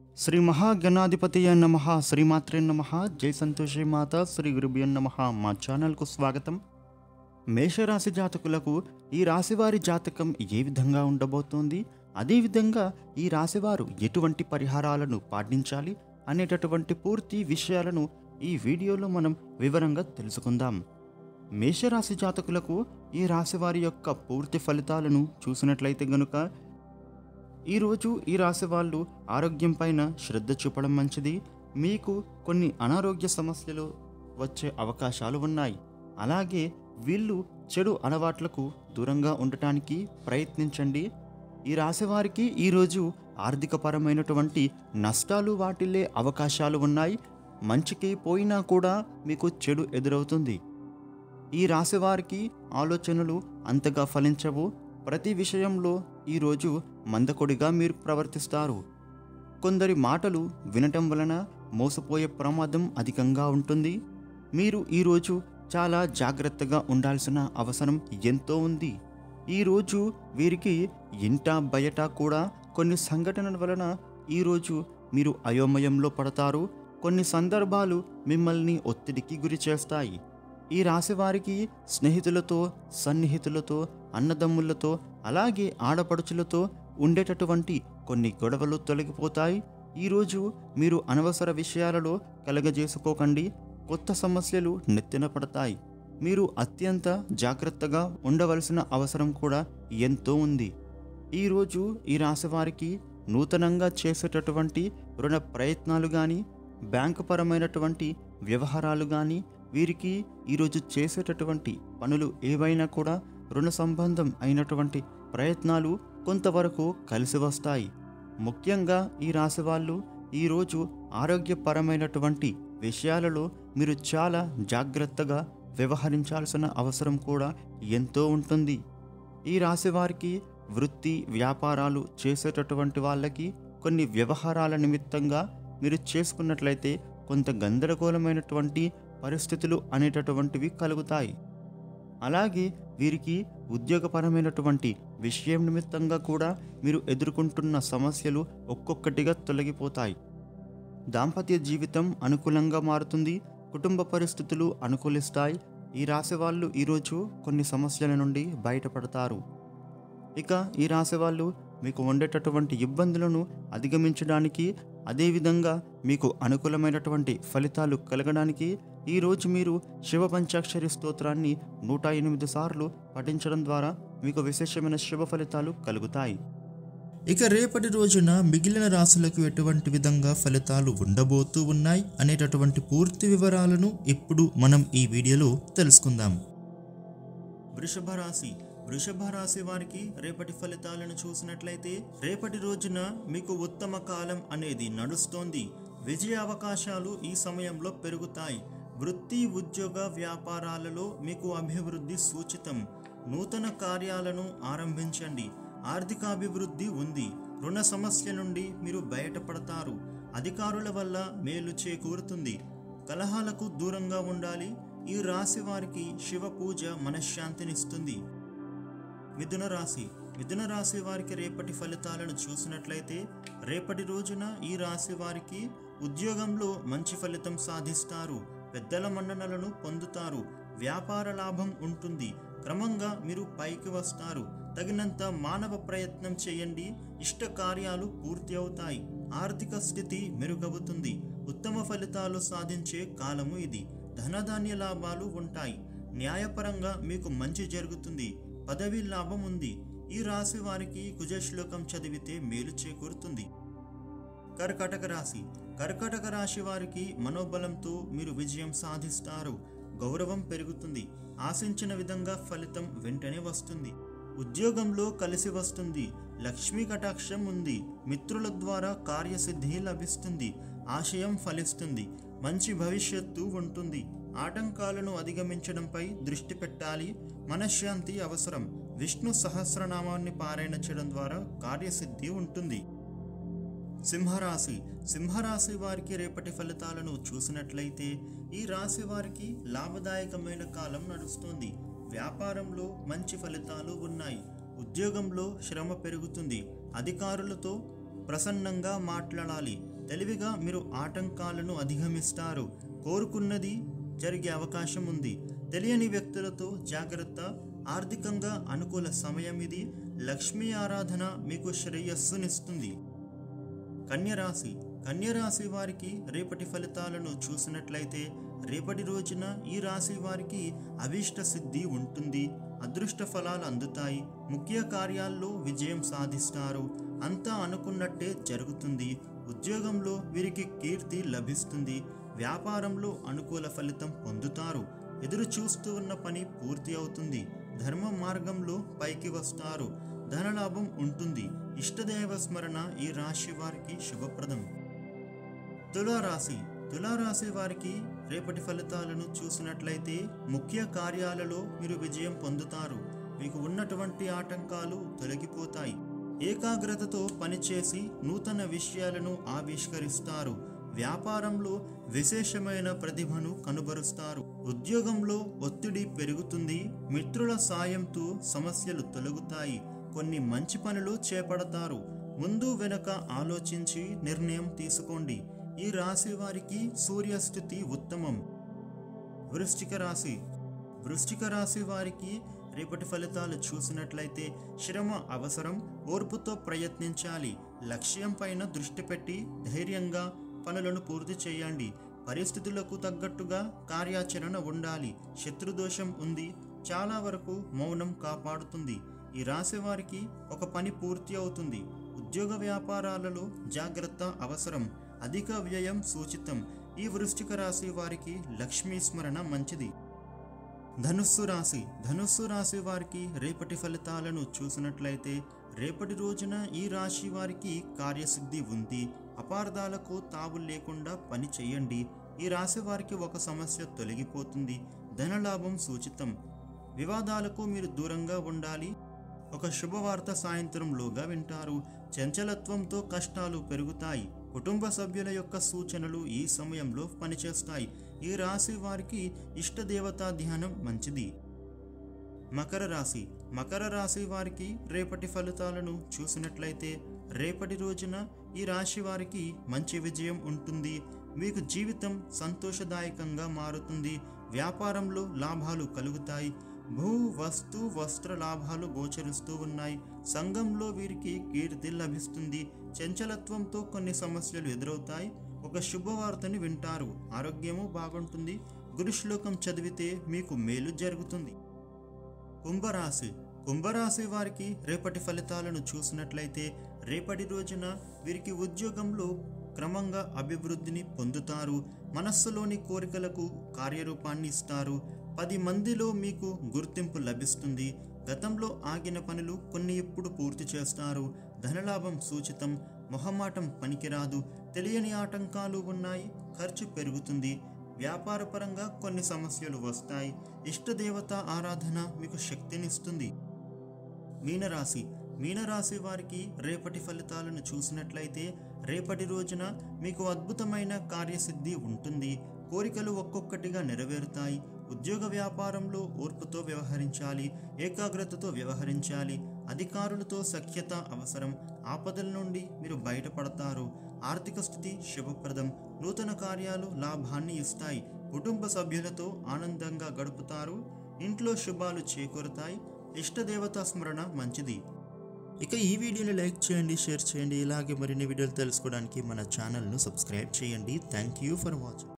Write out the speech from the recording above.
శ్రీ మహాగణాధిపతి నమ శ్రీమాత్రే నమ జై సంతోషి మాత శ్రీ గురుభ్యో నమ మా ఛానల్కు స్వాగతం మేషరాశి జాతకులకు ఈ రాశివారి జాతకం ఏ విధంగా ఉండబోతోంది అదేవిధంగా ఈ రాశివారు ఎటువంటి పరిహారాలను పాటించాలి అనేటటువంటి పూర్తి విషయాలను ఈ వీడియోలో మనం వివరంగా తెలుసుకుందాం మేషరాశి జాతకులకు ఈ రాశివారి యొక్క పూర్తి ఫలితాలను చూసినట్లయితే గనుక ఈరోజు ఈ రాశి వాళ్ళు ఆరోగ్యం పైన శ్రద్ధ చూపడం మంచిది మీకు కొన్ని అనారోగ్య సమస్యలు వచ్చే అవకాశాలు ఉన్నాయి అలాగే వీళ్ళు చెడు అలవాట్లకు దూరంగా ఉండటానికి ప్రయత్నించండి ఈ రాశి వారికి ఈరోజు ఆర్థికపరమైనటువంటి నష్టాలు వాటిల్లే అవకాశాలు ఉన్నాయి మంచికి పోయినా కూడా మీకు చెడు ఎదురవుతుంది ఈ రాశి వారికి ఆలోచనలు అంతగా ఫలించవు ప్రతి విషయంలో ఈరోజు మందకొడిగా మీరు ప్రవర్తిస్తారు కొందరి మాటలు వినటం వలన మోసపోయే ప్రమాదం అధికంగా ఉంటుంది మీరు ఈరోజు చాలా జాగ్రత్తగా ఉండాల్సిన అవసరం ఎంతో ఉంది ఈరోజు వీరికి ఇంట బయట కూడా కొన్ని సంఘటనల వలన ఈరోజు మీరు అయోమయంలో పడతారు కొన్ని సందర్భాలు మిమ్మల్ని ఒత్తిడికి గురి చేస్తాయి ఈ రాశి వారికి స్నేహితులతో సన్నిహితులతో అన్నదమ్ములతో అలాగే ఆడపడుచులతో ఉండేటటువంటి కొన్ని గొడవలు తొలగిపోతాయి ఈరోజు మీరు అనవసర విషయాలలో కలగజేసుకోకండి కొత్త సమస్యలు నెత్తిన పడతాయి మీరు అత్యంత జాగ్రత్తగా ఉండవలసిన అవసరం కూడా ఎంతో ఉంది ఈరోజు ఈ రాశి వారికి నూతనంగా చేసేటటువంటి రుణ ప్రయత్నాలు కానీ బ్యాంకు పరమైనటువంటి వ్యవహారాలు కానీ వీరికి ఈరోజు చేసేటటువంటి పనులు ఏవైనా కూడా రుణ సంబంధం అయినటువంటి ప్రయత్నాలు కొంతవరకు కలిసి వస్తాయి ముఖ్యంగా ఈ రాశి వాళ్ళు ఈరోజు ఆరోగ్యపరమైనటువంటి విషయాలలో మీరు చాలా జాగ్రత్తగా వ్యవహరించాల్సిన అవసరం కూడా ఎంతో ఉంటుంది ఈ రాశి వారికి వృత్తి వ్యాపారాలు చేసేటటువంటి వాళ్ళకి కొన్ని వ్యవహారాల నిమిత్తంగా మీరు చేసుకున్నట్లయితే కొంత గందరగోళమైనటువంటి పరిస్థితులు అనేటటువంటివి కలుగుతాయి అలాగే వీరికి ఉద్యోగపరమైనటువంటి విషయం నిమిత్తంగా కూడా మీరు ఎదుర్కొంటున్న సమస్యలు ఒక్కొక్కటిగా తొలగిపోతాయి దాంపత్య జీవితం అనుకూలంగా మారుతుంది కుటుంబ పరిస్థితులు అనుకూలిస్తాయి ఈ రాశి వాళ్ళు ఈరోజు కొన్ని సమస్యల నుండి బయటపడతారు ఇక ఈ రాశి వాళ్ళు మీకు ఉండేటటువంటి ఇబ్బందులను అధిగమించడానికి అదేవిధంగా మీకు అనుకూలమైనటువంటి ఫలితాలు కలగడానికి ఈరోజు మీరు శివ పంచాక్షరి స్తోత్రాన్ని నూట ఎనిమిది సార్లు పఠించడం ద్వారా మీకు విశేషమైన శుభ ఫలితాలు కలుగుతాయి ఇక రేపటి రోజున మిగిలిన రాశులకు ఎటువంటి విధంగా ఫలితాలు ఉండబోతూ ఉన్నాయి అనేటటువంటి పూర్తి వివరాలను ఇప్పుడు మనం ఈ వీడియోలో తెలుసుకుందాం వృషభ రాశి వృషభ రాశి వారికి రేపటి ఫలితాలను చూసినట్లయితే రేపటి రోజున మీకు ఉత్తమ కాలం అనేది నడుస్తోంది విజయ అవకాశాలు ఈ సమయంలో పెరుగుతాయి వృత్తి ఉద్యోగ వ్యాపారాలలో మీకు అభివృద్ధి సూచితం నూతన కార్యాలను ఆరంభించండి ఆర్థికాభివృద్ధి ఉంది రుణ సమస్య నుండి మీరు బయటపడతారు అధికారుల వల్ల మేలు చేకూరుతుంది కలహాలకు దూరంగా ఉండాలి ఈ రాశి వారికి శివ పూజ మనశ్శాంతినిస్తుంది మిథున రాశి మిథున రాశి వారికి రేపటి ఫలితాలను చూసినట్లయితే రేపటి రోజున ఈ రాశి వారికి ఉద్యోగంలో మంచి ఫలితం సాధిస్తారు పెద్దల మన్ననలను పొందుతారు వ్యాపార లాభం ఉంటుంది క్రమంగా మీరు పైకి వస్తారు తగినంత మానవ ప్రయత్నం చేయండి ఇష్ట కార్యాలు పూర్తి అవుతాయి ఆర్థిక స్థితి మెరుగవుతుంది ఉత్తమ ఫలితాలు సాధించే కాలము ఇది ధనధాన్య లాభాలు ఉంటాయి న్యాయపరంగా మీకు మంచి జరుగుతుంది పదవి లాభం ఉంది ఈ రాశి వారికి కుజశ్లోకం చదివితే మేలు చేకూరుతుంది కర్కాటక రాశి కర్కాటక రాశి వారికి మనోబలంతో మీరు విజయం సాధిస్తారు గౌరవం పెరుగుతుంది ఆశించిన విధంగా ఫలితం వెంటనే వస్తుంది ఉద్యోగంలో కలిసి వస్తుంది లక్ష్మీ కటాక్షం ఉంది మిత్రుల ద్వారా కార్యసిద్ధి లభిస్తుంది ఆశయం ఫలిస్తుంది మంచి భవిష్యత్తు ఉంటుంది ఆటంకాలను అధిగమించడంపై దృష్టి పెట్టాలి మనశ్శాంతి అవసరం విష్ణు సహస్రనామాన్ని పారాయణ చేయడం ద్వారా కార్యసిద్ధి ఉంటుంది సింహరాశి సింహరాశి వారికి రేపటి ఫలితాలను చూసినట్లయితే ఈ రాశి వారికి లాభదాయకమైన కాలం నడుస్తుంది వ్యాపారంలో మంచి ఫలితాలు ఉన్నాయి ఉద్యోగంలో శ్రమ పెరుగుతుంది అధికారులతో ప్రసన్నంగా మాట్లాడాలి తెలివిగా మీరు ఆటంకాలను అధిగమిస్తారు కోరుకున్నది జరిగే అవకాశం ఉంది తెలియని వ్యక్తులతో జాగ్రత్త ఆర్థికంగా అనుకూల సమయం ఇది లక్ష్మీ ఆరాధన మీకు శ్రేయస్సునిస్తుంది కన్యరాశి కన్యరాశి వారికి రేపటి ఫలితాలను చూసినట్లయితే రేపటి రోజున ఈ రాశి వారికి అభీష్ట సిద్ధి ఉంటుంది అదృష్ట ఫలాలు అందుతాయి ముఖ్య కార్యాల్లో విజయం సాధిస్తారు అంతా అనుకున్నట్టే జరుగుతుంది ఉద్యోగంలో వీరికి కీర్తి లభిస్తుంది వ్యాపారంలో అనుకూల ఫలితం పొందుతారు ఎదురు చూస్తూ ఉన్న పని పూర్తి అవుతుంది ధర్మ మార్గంలో పైకి వస్తారు ధనలాభం ఉంటుంది ఇష్టదైవ స్మరణ ఈ రాశి వారికి శుభప్రదం తులారాశి తులారాశి వారికి రేపటి ఫలితాలను చూసినట్లయితే ముఖ్య కార్యాలలో మీరు విజయం పొందుతారు మీకు ఉన్నటువంటి ఆటంకాలు తొలగిపోతాయి ఏకాగ్రతతో పనిచేసి నూతన విషయాలను ఆవిష్కరిస్తారు వ్యాపారంలో విశేషమైన ప్రతిభను కనుబరుస్తారు ఉద్యోగంలో ఒత్తిడి పెరుగుతుంది మిత్రుల సాయంతో సమస్యలు తొలగుతాయి కొన్ని మంచి పనులు చేపడతారు ముందు వెనక ఆలోచించి నిర్ణయం తీసుకోండి ఈ రాశి వారికి సూర్యస్థితి ఉత్తమం వృశ్చిక రాశి వృశ్చిక రాశి వారికి రేపటి ఫలితాలు చూసినట్లయితే శ్రమ అవసరం ఓర్పుతో ప్రయత్నించాలి లక్ష్యం పైన దృష్టి పెట్టి ధైర్యంగా పనులను పూర్తి చేయండి పరిస్థితులకు తగ్గట్టుగా కార్యాచరణ ఉండాలి శత్రుదోషం ఉంది చాలా వరకు మౌనం కాపాడుతుంది ఈ రాశి వారికి ఒక పని పూర్తి అవుతుంది ఉద్యోగ వ్యాపారాలలో జాగ్రత్త అవసరం అధిక వ్యయం సూచితం ఈ వృశ్చిక రాశి వారికి లక్ష్మీ స్మరణ మంచిది ధనుస్సు రాశి ధనుస్సు రాశి వారికి రేపటి ఫలితాలను చూసినట్లయితే రేపటి రోజున ఈ రాశి వారికి కార్యసిద్ధి ఉంది అపార్థాలకు తావు లేకుండా పని చేయండి ఈ రాశి వారికి ఒక సమస్య తొలగిపోతుంది ధనలాభం సూచితం వివాదాలకు మీరు దూరంగా ఉండాలి ఒక శుభవార్త సాయంత్రంలోగా వింటారు చంచలత్వంతో కష్టాలు పెరుగుతాయి కుటుంబ సభ్యుల యొక్క సూచనలు ఈ సమయంలో పనిచేస్తాయి ఈ రాశి వారికి ఇష్టదేవతా ధ్యానం మంచిది మకర రాశి మకర రాశి వారికి రేపటి ఫలితాలను చూసినట్లయితే రేపటి రోజున ఈ రాశి వారికి మంచి విజయం ఉంటుంది మీకు జీవితం సంతోషదాయకంగా మారుతుంది వ్యాపారంలో లాభాలు కలుగుతాయి భూ వస్తు వస్త్ర లాభాలు గోచరిస్తూ ఉన్నాయి సంఘంలో వీరికి కీర్తి లభిస్తుంది చంచలత్వంతో కొన్ని సమస్యలు ఎదురవుతాయి ఒక శుభవార్తని వింటారు ఆరోగ్యము బాగుంటుంది గురుశ్లోకం చదివితే మీకు మేలు జరుగుతుంది కుంభరాశి కుంభరాశి వారికి రేపటి ఫలితాలను చూసినట్లయితే రేపటి రోజున వీరికి ఉద్యోగంలో క్రమంగా అభివృద్ధిని పొందుతారు మనస్సులోని కోరికలకు కార్యరూపాన్ని ఇస్తారు పది మందిలో మీకు గుర్తింపు లభిస్తుంది గతంలో ఆగిన పనులు కొన్ని ఇప్పుడు పూర్తి చేస్తారు ధనలాభం సూచితం మొహమాటం పనికిరాదు తెలియని ఆటంకాలు ఉన్నాయి ఖర్చు పెరుగుతుంది వ్యాపారపరంగా కొన్ని సమస్యలు వస్తాయి ఇష్టదేవత ఆరాధన మీకు శక్తినిస్తుంది మీనరాశి మీనరాశి వారికి రేపటి ఫలితాలను చూసినట్లయితే రేపటి రోజున మీకు అద్భుతమైన కార్యసిద్ధి ఉంటుంది కోరికలు ఒక్కొక్కటిగా నెరవేరుతాయి ఉద్యోగ వ్యాపారంలో ఓర్పుతో వ్యవహరించాలి ఏకాగ్రతతో వ్యవహరించాలి అధికారులతో సఖ్యత అవసరం ఆపదల నుండి మీరు బయటపడతారు ఆర్థిక స్థితి శుభప్రదం నూతన కార్యాలు లాభాన్ని ఇస్తాయి కుటుంబ సభ్యులతో ఆనందంగా గడుపుతారు ఇంట్లో శుభాలు చేకూరుతాయి ఇష్టదేవతా స్మరణ మంచిది ఇక ఈ వీడియోని లైక్ చేయండి షేర్ చేయండి ఇలాగే మరిన్ని వీడియోలు తెలుసుకోవడానికి మన ఛానల్ను సబ్స్క్రైబ్ చేయండి థ్యాంక్ యూ ఫర్ వాచింగ్